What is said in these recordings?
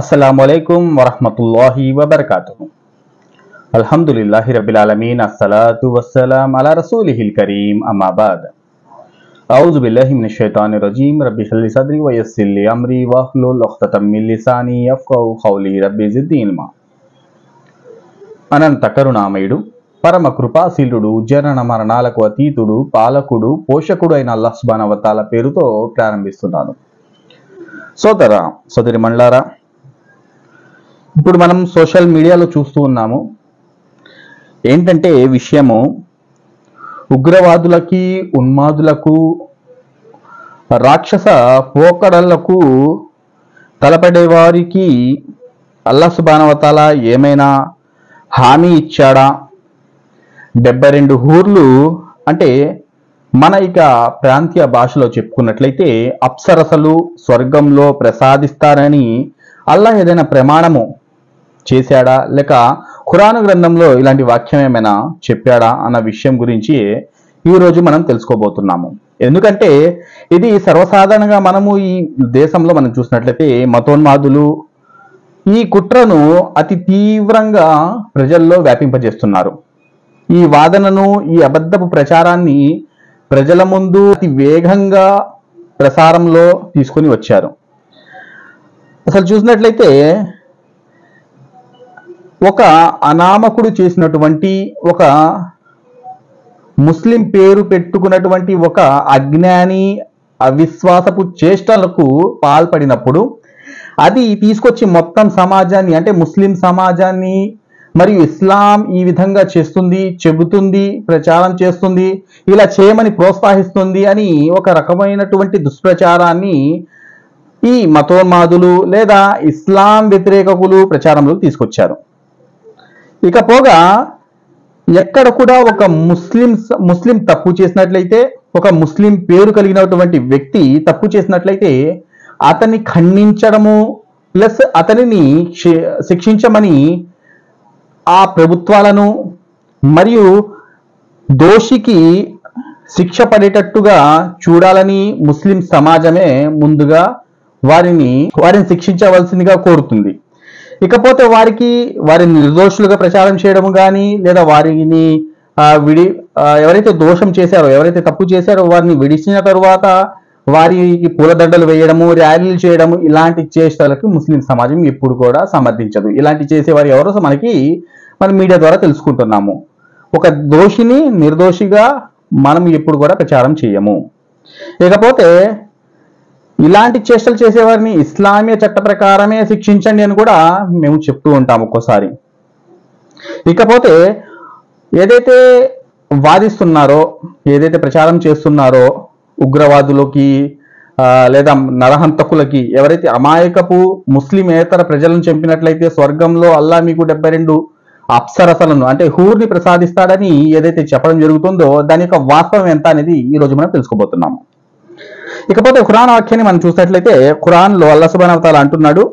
అస్సలాముఅలైకుం వరహమతుల్లాహి వబర్కాతుహు అల్హమ్దులిల్లాహి రబ్బిల్ ఆలమీన్ అస్సలాతు వస్సలాం అలా రసూలిహిల్ కరీం అమ్మాబాద్ أعوذ بالله من الشيطان الرجيم رب اشرح لي صدري ويسر لي أمري واحلل عقدة من لساني يفقهوا قولي رب زدني علما అనంత కరుణామయుడు పరమ కృపాశీలుడు జనన మరణాలకు అతీతుడు పాలకుడు పోషకుడు అయిన అల్లాహ్ సుబ్హానహు వ తఆలా పేరుతో ప్రారంభిస్తున్నాను సోదర సోదరి మండలారా ఇప్పుడు మనం సోషల్ మీడియాలో చూస్తూ ఉన్నాము ఏంటంటే విషయము ఉగ్రవాదులకి ఉన్మాదులకు రాక్షస పోకడలకు తలపడే వారికి అల్లా సుబానవతాల ఏమైనా హామీ ఇచ్చాడా డెబ్బై రెండు ఊర్లు అంటే మన ఇక ప్రాంతీయ భాషలో చెప్పుకున్నట్లయితే అప్సరసలు స్వర్గంలో ప్రసాదిస్తారని అల్లా ఏదైనా ప్రమాణము చేశాడా లేక ఖురాను గ్రంథంలో ఇలాంటి వాక్యం ఏమైనా చెప్పాడా అన్న విషయం గురించి ఈ రోజు మనం తెలుసుకోబోతున్నాము ఎందుకంటే ఇది సర్వసాధారణంగా మనము ఈ దేశంలో మనం చూసినట్లయితే మతోన్మాదులు ఈ కుట్రను అతి తీవ్రంగా ప్రజల్లో వ్యాపింపజేస్తున్నారు ఈ వాదనను ఈ అబద్ధపు ప్రచారాన్ని ప్రజల ముందు అతి వేగంగా ప్రసారంలో తీసుకొని వచ్చారు అసలు చూసినట్లయితే ఒక అనామకుడు చేసినటువంటి ఒక ముస్లిం పేరు పెట్టుకున్నటువంటి ఒక అజ్ఞాని అవిశ్వాసపు చేష్టలకు పాల్పడినప్పుడు అది తీసుకొచ్చి మొత్తం సమాజాన్ని అంటే ముస్లిం సమాజాన్ని మరియు ఇస్లాం ఈ విధంగా చేస్తుంది చెబుతుంది ప్రచారం చేస్తుంది ఇలా చేయమని ప్రోత్సహిస్తుంది అని ఒక రకమైనటువంటి దుష్ప్రచారాన్ని ఈ మతోన్మాదులు లేదా ఇస్లాం వ్యతిరేకకులు ప్రచారంలోకి తీసుకొచ్చారు ఇకపోగా ఎక్కడ కూడా ఒక ముస్లిం ముస్లిం తప్పు చేసినట్లయితే ఒక ముస్లిం పేరు కలిగినటువంటి వ్యక్తి తప్పు చేసినట్లయితే అతన్ని ఖండించడము ప్లస్ అతనిని శి- శిక్షించమని ఆ ప్రభుత్వాలను మరియు దోషికి శిక్ష పడేటట్టుగా చూడాలని ముస్లిం సమాజమే ముందుగా వారిని వారిని శిక్షించవలసిందిగా కోరుతుంది ఇకపోతే వారికి వారిని నిర్దోషులుగా ప్రచారం చేయడం కానీ లేదా వారిని ఆ, విడి ఆ, ఎవరైతే దోషం చేశారో ఎవరైతే తప్పు చేశారో వారిని విడిచిన తరువాత వారికి పూలదండలు వేయడము ర్యాలీలు చేయడము ఇలాంటి చేష్టలకు ముస్లిం సమాజం ఎప్పుడు కూడా సమర్థించదు ఇలాంటి చేసేవారు ఎవరో మనకి మన మీడియా ద్వారా తెలుసుకుంటున్నాము ఒక దోషిని నిర్దోషిగా మనం ఎప్పుడు కూడా ప్రచారం చేయము ఇకపోతే ఇలాంటి చేష్టలు చేసేవారిని ఇస్లామీయ చట్ట ప్రకారమే శిక్షించండి అని కూడా మేము చెప్తూ ఉంటాం ఒక్కోసారి ఇకపోతే ఏదైతే వాదిస్తున్నారో ఏదైతే ప్రచారం చేస్తున్నారో ఉగ్రవాదులకి ఆ, లేదా నరహంతకులకి ఎవరైతే అమాయకపు ముస్లిమేతర ప్రజలను చంపినట్లయితే స్వర్గంలో అల్లా మీకు డెబ్బై రెండు అప్సరసలను అంటే హూర్ని ప్రసాదిస్తాడని ఏదైతే చెప్పడం జరుగుతుందో దాని యొక్క వాస్తవం ఎంత అనేది ఈ రోజు మనం తెలుసుకోబోతున్నాము ఇకపోతే ఖురాన్ వాక్యాన్ని మనం చూసినట్లయితే ఖురాన్ లో అల్లా సుబానవతాల అంటున్నాడు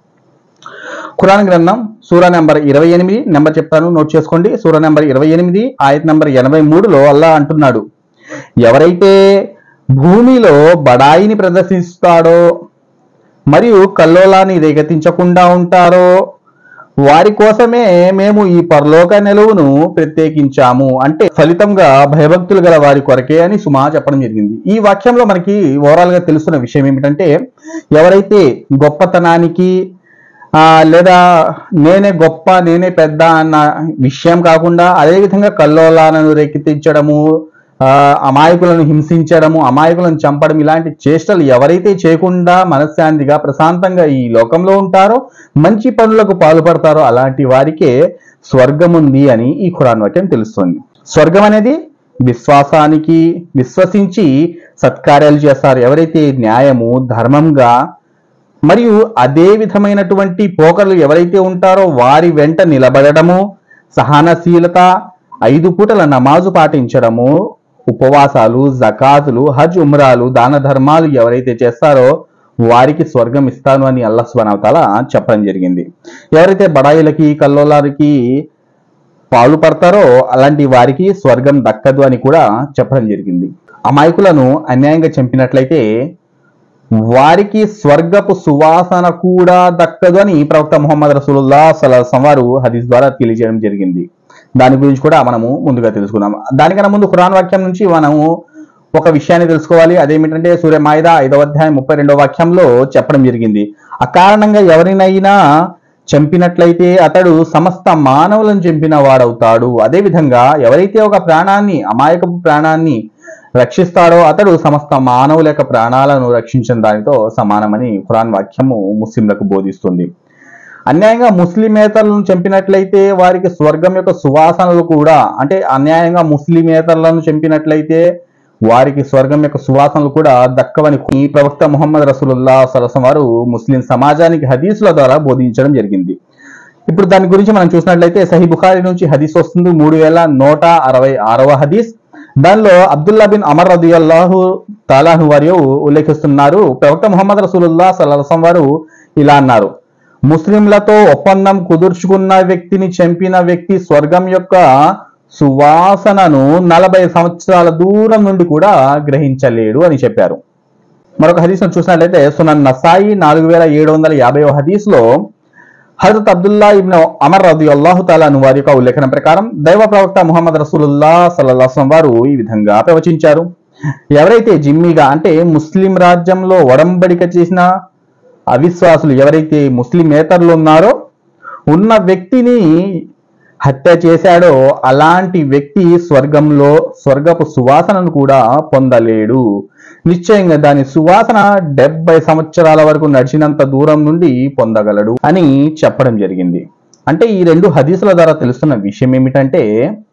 ఖురాన్ గ్రంథం సూరా నెంబర్ ఇరవై ఎనిమిది నెంబర్ చెప్తాను నోట్ చేసుకోండి సూరా నెంబర్ ఇరవై ఎనిమిది ఆయత నెంబర్ ఎనభై మూడులో అల్లా అంటున్నాడు ఎవరైతే భూమిలో బడాయిని ప్రదర్శిస్తాడో మరియు కల్లోలాన్ని రేగతించకుండా ఉంటారో వారి కోసమే మేము ఈ పరలోక నిలువును ప్రత్యేకించాము అంటే ఫలితంగా భయభక్తులు గల వారి కొరకే అని సుమా చెప్పడం జరిగింది ఈ వాక్యంలో మనకి ఓవరాల్ గా తెలుస్తున్న విషయం ఏమిటంటే ఎవరైతే గొప్పతనానికి ఆ, లేదా నేనే గొప్ప నేనే పెద్ద అన్న విషయం కాకుండా అదేవిధంగా కల్లోలాలను రేకెత్తించడము ఆ, అమాయకులను హింసించడము అమాయకులను చంపడం ఇలాంటి చేష్టలు ఎవరైతే చేయకుండా మనశ్శాంతిగా ప్రశాంతంగా ఈ లోకంలో ఉంటారో మంచి పనులకు పాల్పడతారో అలాంటి వారికే స్వర్గం ఉంది అని ఈ ఖురాన్ వాక్యం తెలుస్తుంది స్వర్గం అనేది విశ్వాసానికి విశ్వసించి సత్కార్యాలు చేస్తారు ఎవరైతే న్యాయము ధర్మంగా మరియు అదే విధమైనటువంటి పోకర్లు ఎవరైతే ఉంటారో వారి వెంట నిలబడము సహనశీలత ఐదు పూటల నమాజు పాటించడము ఉపవాసాలు జకాతులు హజ్ ఉమ్రాలు దాన ధర్మాలు ఎవరైతే చేస్తారో వారికి స్వర్గం ఇస్తాను అని అల్లా సుబానవతాల చెప్పడం జరిగింది ఎవరైతే బడాయిలకి కల్లోలాలకి పాలు పడతారో అలాంటి వారికి స్వర్గం దక్కదు అని కూడా చెప్పడం జరిగింది అమాయకులను అన్యాయంగా చంపినట్లయితే వారికి స్వర్గపు సువాసన కూడా దక్కదు అని ప్రవక్త ముహమ్మద్ రసూలుల్లా సలహం వారు హదీస్ ద్వారా తెలియజేయడం జరిగింది దాని గురించి కూడా మనము ముందుగా తెలుసుకున్నాం దానికన్నా ముందు ఖురాన్ వాక్యం నుంచి మనము ఒక విషయాన్ని తెలుసుకోవాలి అదేమిటంటే సూర్య మాయిద ఐదవ అధ్యాయం ముప్పై రెండవ వాక్యంలో చెప్పడం జరిగింది అకారణంగా ఎవరినైనా చంపినట్లయితే అతడు సమస్త మానవులను చంపిన వాడవుతాడు అదేవిధంగా ఎవరైతే ఒక ప్రాణాన్ని అమాయకపు ప్రాణాన్ని రక్షిస్తాడో అతడు సమస్త మానవుల యొక్క ప్రాణాలను రక్షించిన దానితో సమానమని ఖురాన్ వాక్యము ముస్లింలకు బోధిస్తుంది అన్యాయంగా ముస్లిమేతరులను చంపినట్లయితే వారికి స్వర్గం యొక్క సువాసనలు కూడా అంటే అన్యాయంగా ముస్లిమేతరులను చంపినట్లయితే వారికి స్వర్గం యొక్క సువాసనలు కూడా దక్కవని ఈ ప్రవక్త ముహమ్మద్ రసూలుల్లా సలసం వారు ముస్లిం సమాజానికి హదీసుల ద్వారా బోధించడం జరిగింది ఇప్పుడు దాని గురించి మనం చూసినట్లయితే సహీ బుఖారి నుంచి హదీస్ వస్తుంది మూడు వేల నూట అరవై ఆరవ హదీస్ దానిలో అబ్దుల్లా బిన్ అమర్ రదియల్లాహు తాలాహు వారు ఉల్లేఖిస్తున్నారు ప్రవక్త ముహమ్మద్ రసూలుల్లా సలసం వారు ఇలా అన్నారు ముస్లింలతో ఒప్పందం కుదుర్చుకున్న వ్యక్తిని చంపిన వ్యక్తి స్వర్గం యొక్క సువాసనను నలభై సంవత్సరాల దూరం నుండి కూడా గ్రహించలేడు అని చెప్పారు మరొక హదీస్ను చూసినట్లయితే సునన్ నసాయి నాలుగు వేల ఏడు వందల యాభై హదీస్ లో హజరత్ అబ్దుల్లా ఇబ్న్ అమర్ రది అల్లాహు తాలాను వారి యొక్క ఉల్లేఖనం ప్రకారం దైవ ప్రవక్త ముహమ్మద్ రసూలుల్లా సల్లాహం వారు ఈ విధంగా ప్రవచించారు ఎవరైతే జిమ్మిగా అంటే ముస్లిం రాజ్యంలో ఒడంబడిక చేసిన అవిశ్వాసులు ఎవరైతే ముస్లిమేతరులు ఉన్నారో ఉన్న వ్యక్తిని హత్య చేశాడో అలాంటి వ్యక్తి స్వర్గంలో స్వర్గపు సువాసనను కూడా పొందలేడు నిశ్చయంగా దాని సువాసన డెబ్బై సంవత్సరాల వరకు నడిచినంత దూరం నుండి పొందగలడు అని చెప్పడం జరిగింది అంటే ఈ రెండు హదీసుల ద్వారా తెలుస్తున్న విషయం ఏమిటంటే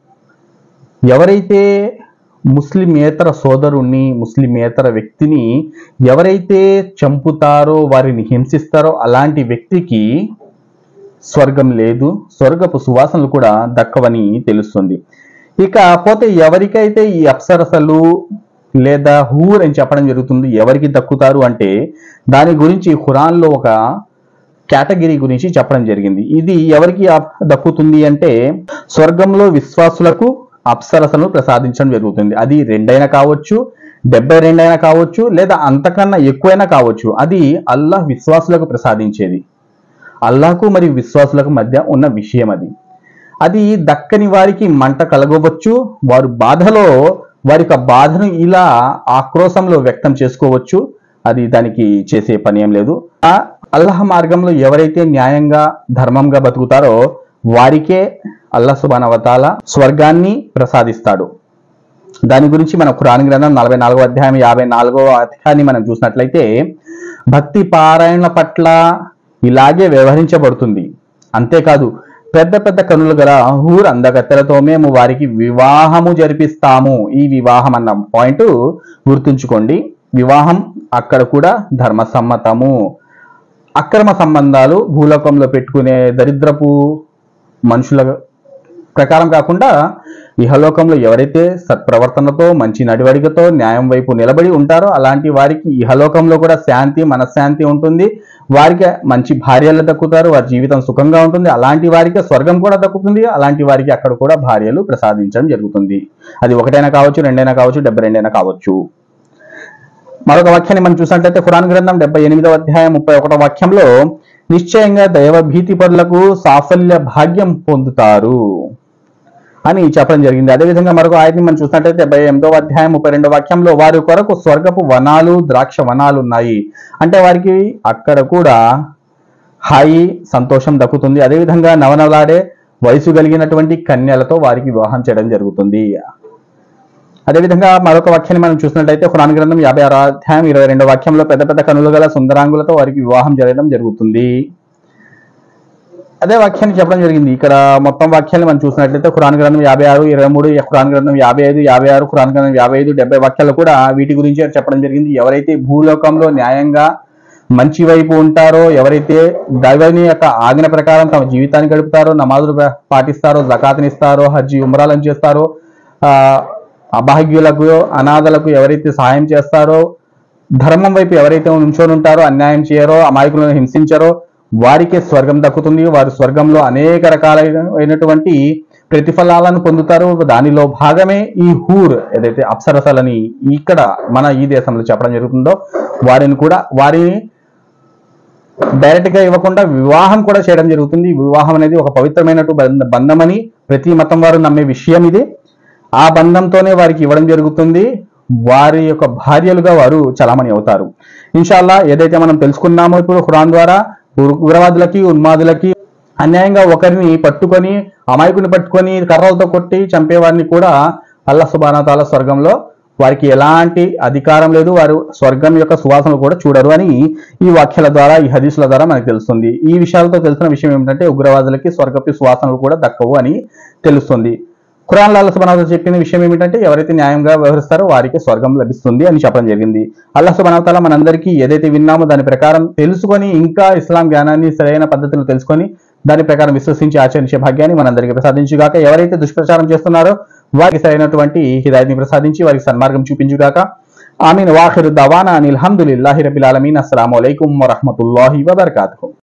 ఎవరైతే ముస్లిమేతర సోదరుణ్ణి ముస్లిమేతర వ్యక్తిని ఎవరైతే చంపుతారో వారిని హింసిస్తారో అలాంటి వ్యక్తికి స్వర్గం లేదు స్వర్గపు సువాసనలు కూడా దక్కవని తెలుస్తుంది ఇక పోతే ఎవరికైతే ఈ అప్సరసలు లేదా హూర్ అని చెప్పడం జరుగుతుంది ఎవరికి దక్కుతారు అంటే దాని గురించి ఖురాన్లో ఒక కేటగిరీ గురించి చెప్పడం జరిగింది ఇది ఎవరికి అప్- దక్కుతుంది అంటే స్వర్గంలో విశ్వాసులకు అప్సరసను ప్రసాదించడం జరుగుతుంది అది రెండైనా కావచ్చు డెబ్బై రెండైనా కావచ్చు లేదా అంతకన్నా ఎక్కువైనా కావచ్చు అది అల్లాహ్ విశ్వాసులకు ప్రసాదించేది అల్లాహకు మరియు విశ్వాసులకు మధ్య ఉన్న విషయం అది అది దక్కని వారికి మంట కలగవచ్చు వారు బాధలో వారి యొక్క బాధను ఇలా ఆక్రోశంలో వ్యక్తం చేసుకోవచ్చు అది దానికి చేసే పని ఏం లేదు ఆ అల్లాహ్ మార్గంలో ఎవరైతే న్యాయంగా ధర్మంగా బతుకుతారో వారికే అల్లాహ్ సుబానవతాల స్వర్గాన్ని ప్రసాదిస్తాడు దాని గురించి మన ఖురాన్ గ్రంథం నలభై నాలుగో అధ్యాయం యాభై నాలుగో అధ్యాయాన్ని మనం చూసినట్లయితే భక్తి పారాయణ పట్ల ఇలాగే వ్యవహరించబడుతుంది అంతేకాదు పెద్ద పెద్ద కనులు గల హూర్ అందగత్తెలతో మేము వారికి వివాహము జరిపిస్తాము ఈ వివాహం అన్న పాయింట్ గుర్తుంచుకోండి వివాహం అక్కడ కూడా ధర్మసమ్మతము అక్రమ సంబంధాలు భూలోకంలో పెట్టుకునే దరిద్రపు మనుషుల ప్రకారం కాకుండా ఇహలోకంలో ఎవరైతే సత్ప్రవర్తనతో మంచి నడివడికతో న్యాయం వైపు నిలబడి ఉంటారో అలాంటి వారికి ఇహలోకంలో కూడా శాంతి మనశ్శాంతి ఉంటుంది వారికి మంచి భార్యలు దక్కుతారు వారి జీవితం సుఖంగా ఉంటుంది అలాంటి వారికి స్వర్గం కూడా దక్కుతుంది అలాంటి వారికి అక్కడ కూడా భార్యలు ప్రసాదించడం జరుగుతుంది అది ఒకటైనా కావచ్చు రెండైనా కావచ్చు డెబ్బై రెండైనా కావచ్చు మరొక వాక్యాన్ని మనం చూసినట్లయితే ఖురాన్ గ్రంథం డెబ్బై ఎనిమిదవ అధ్యాయం ముప్పై ఒకటో వాక్యంలో నిశ్చయంగా దైవ భీతి పరులకు సాఫల్య భాగ్యం పొందుతారు అని చెప్పడం జరిగింది అదేవిధంగా మరొక ఆయన్ని మనం చూసినట్లయితే డెబ్బై ఎనిమిదవ అధ్యాయం ముప్పై రెండవ వాక్యంలో వారి కొరకు స్వర్గపు వనాలు ద్రాక్ష వనాలు ఉన్నాయి అంటే వారికి అక్కడ కూడా హాయి సంతోషం దక్కుతుంది అదేవిధంగా నవనలాడే వయసు కలిగినటువంటి కన్యలతో వారికి వివాహం చేయడం జరుగుతుంది అదేవిధంగా మరొక వాక్యాన్ని మనం చూసినట్లయితే ఖురాన్ గ్రంథం యాభై ఆరో అధ్యాయం ఇరవై రెండో వాక్యంలో పెద్ద పెద్ద కనులు గల సుందరాంగులతో వారికి వివాహం జరగడం జరుగుతుంది అదే వాక్యాన్ని చెప్పడం జరిగింది ఇక్కడ మొత్తం వాక్యాన్ని మనం చూసినట్లయితే ఖురాన్ గ్రంథం యాభై ఆరు ఇరవై మూడు ఖురాన్ గ్రంథం యాభై ఐదు యాభై ఆరు ఖురాన్ గ్రంథం యాభై ఐదు డెబ్బై వాక్యాలు కూడా వీటి గురించి చెప్పడం జరిగింది ఎవరైతే భూలోకంలో న్యాయంగా మంచి వైపు ఉంటారో ఎవరైతే దైవని యొక్క ఆజ్ఞ ప్రకారం తమ జీవితాన్ని గడుపుతారో నమాజులు పా- పాటిస్తారో జకాతుని ఇస్తారో హజ్జి ఉమరాలను చేస్తారో ఆ అభాగ్యులకు అనాథలకు ఎవరైతే సహాయం చేస్తారో ధర్మం వైపు ఎవరైతే ఉంచొని ఉంటారో అన్యాయం చేయరో అమాయకులను హింసించరో వారికే స్వర్గం దక్కుతుంది వారు స్వర్గంలో అనేక రకాలైనటువంటి ప్రతిఫలాలను పొందుతారు దానిలో భాగమే ఈ హూర్ ఏదైతే అప్సరసలని ఇక్కడ మన ఈ దేశంలో చెప్పడం జరుగుతుందో వారిని కూడా వారిని డైరెక్ట్ గా ఇవ్వకుండా వివాహం కూడా చేయడం జరుగుతుంది వివాహం అనేది ఒక పవిత్రమైనటు బంధ- బంధమని ప్రతి మతం వారు నమ్మే విషయం ఇది ఆ బంధంతోనే వారికి ఇవ్వడం జరుగుతుంది వారి యొక్క భార్యలుగా వారు చలామణి అవుతారు ఇన్షాల్లా ఏదైతే మనం తెలుసుకున్నామో ఇప్పుడు ఖురాన్ ద్వారా ఉగ్ర- ఉగ్రవాదులకి ఉన్మాదులకి అన్యాయంగా ఒకరిని పట్టుకొని అమాయకుని పట్టుకొని కర్రలతో కొట్టి చంపేవారిని కూడా అల్లా సుబానా తాలా స్వర్గంలో వారికి ఎలాంటి అధికారం లేదు వారు స్వర్గం యొక్క సువాసనలు కూడా చూడరు అని ఈ వాక్యాల ద్వారా ఈ హదీసుల ద్వారా మనకు తెలుస్తుంది ఈ విషయాలతో తెలిసిన విషయం ఏమిటంటే ఉగ్రవాదులకి స్వర్గపు సువాసనలు కూడా దక్కవు అని తెలుస్తుంది ఖురాన్ అల్లా సుబానాతో చెప్పిన విషయం ఏమిటంటే ఎవరైతే న్యాయంగా వ్యవహరిస్తారో వారికి స్వర్గం లభిస్తుంది అని చెప్పడం జరిగింది అల్లా సుబానాతాల మనందరికీ ఏదైతే విన్నామో దాని ప్రకారం తెలుసుకొని ఇంకా ఇస్లాం జ్ఞానాన్ని సరైన పద్ధతిలో తెలుసుకొని దాని ప్రకారం విశ్వసించి ఆచరించే భాగ్యాన్ని మనందరికీ ప్రసాదించుగాక ఎవరైతే దుష్ప్రచారం చేస్తున్నారో వారికి సరైనటువంటి హిదాయత్ని ప్రసాదించి వారికి సన్మార్గం చూపించుగాక ఆమీన్ వాఖిరు దవానా అనిల్ హమ్దులిల్లాహి రబిల్ ఆలమీన్ అస్సలాము అలైకుం వరహ్మతుల్లాహి వబర్కాతుహు